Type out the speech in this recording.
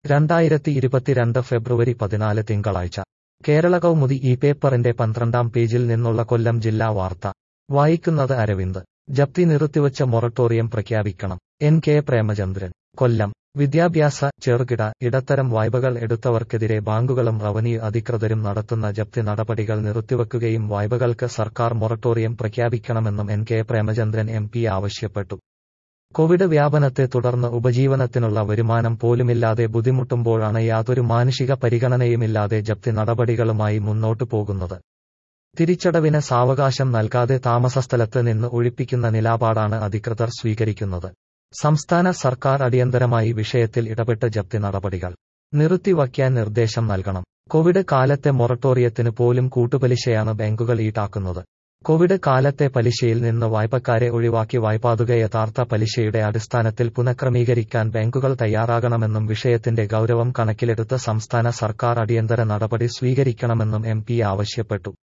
രണ്ടായിരത്തി ഇരുപത്തിരണ്ട് ഫെബ്രുവരി പതിനാല് തിങ്കളാഴ്ച കേരള കൗമുദി ഈ പേപ്പറിന്റെ പന്ത്രണ്ടാം പേജിൽ നിന്നുള്ള കൊല്ലം ജില്ലാ വാർത്ത വായിക്കുന്നത് അരവിന്ദ് ജപ്തി നിർത്തിവച്ച മൊറട്ടോറിയം പ്രഖ്യാപിക്കണം എൻ കെ പ്രേമചന്ദ്രൻ കൊല്ലം വിദ്യാഭ്യാസ ചെറുകിട ഇടത്തരം വായ്പകൾ എടുത്തവർക്കെതിരെ ബാങ്കുകളും റവന്യൂ അധികൃതരും നടത്തുന്ന ജപ്തി നടപടികൾ നിർത്തിവെക്കുകയും വായ്പകൾക്ക് സർക്കാർ മൊറട്ടോറിയം പ്രഖ്യാപിക്കണമെന്നും N K Premachandran M P ആവശ്യപ്പെട്ടു കോവിഡ് വ്യാപനത്തെ തുടർന്ന് ഉപജീവനത്തിനുള്ള വരുമാനം പോലുമില്ലാതെ ബുദ്ധിമുട്ടുമ്പോഴാണ് യാതൊരു മാനുഷിക പരിഗണനയുമില്ലാതെ ജപ്തി നടപടികളുമായി മുന്നോട്ടു പോകുന്നത് തിരിച്ചടവിന് സാവകാശം നൽകാതെ താമസസ്ഥലത്ത് നിന്ന് ഒഴിപ്പിക്കുന്ന നിലപാടാണ് അധികൃതർ സ്വീകരിക്കുന്നത് സംസ്ഥാന സർക്കാർ അടിയന്തരമായി വിഷയത്തിൽ ഇടപെട്ട് ജപ്തി നടപടികൾ നിർത്തിവയ്ക്കാൻ നിർദ്ദേശം നൽകണം കോവിഡ് കാലത്തെ മൊറട്ടോറിയത്തിന് പോലും കൂട്ടുപലിശയാണ് ബാങ്കുകൾ ഈടാക്കുന്നത് കോവിഡ് കാലത്തെ പലിശയിൽ നിന്ന് വായ്പക്കാരെ ഒഴിവാക്കി വായ്പാതുക യഥാർത്ഥ പലിശയുടെ അടിസ്ഥാനത്തിൽ പുനഃക്രമീകരിക്കാൻ ബാങ്കുകൾ തയ്യാറാകണമെന്നും വിഷയത്തിന്റെ ഗൗരവം കണക്കിലെടുത്ത് സംസ്ഥാന സർക്കാർ അടിയന്തര നടപടി സ്വീകരിക്കണമെന്നും എം ആവശ്യപ്പെട്ടു